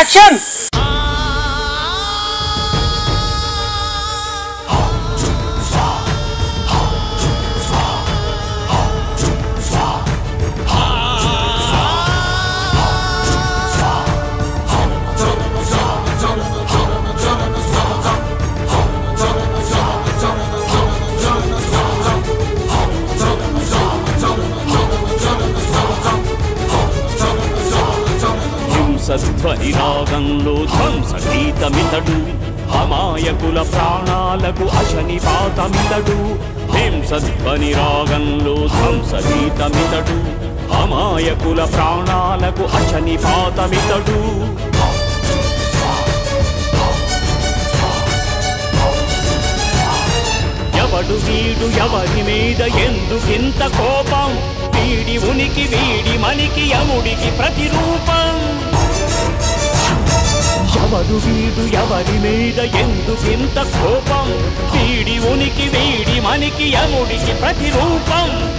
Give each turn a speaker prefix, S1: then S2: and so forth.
S1: action
S2: హింసధ్వని రాగంలో ధ్వంస గీతమితడు అమాయకుల ప్రాణాలకు అశని పాతమితడు హింసధ్వని రాగంలో ధ్వంస గీతమితడు అమాయకుల ప్రాణాలకు అశని పాతమితడు ఎవడు వీడు ఎవరి మీద ఎందుకింత కోపం వీడి ఉనికి వీడి మనికి యముడికి ప్రతిరూపం ఎవడు వీడు ఎవరి మీద ఎందుకింత కోపం వీడి ఉనికి వీడి మనికి యముడికి ప్రతిరూపం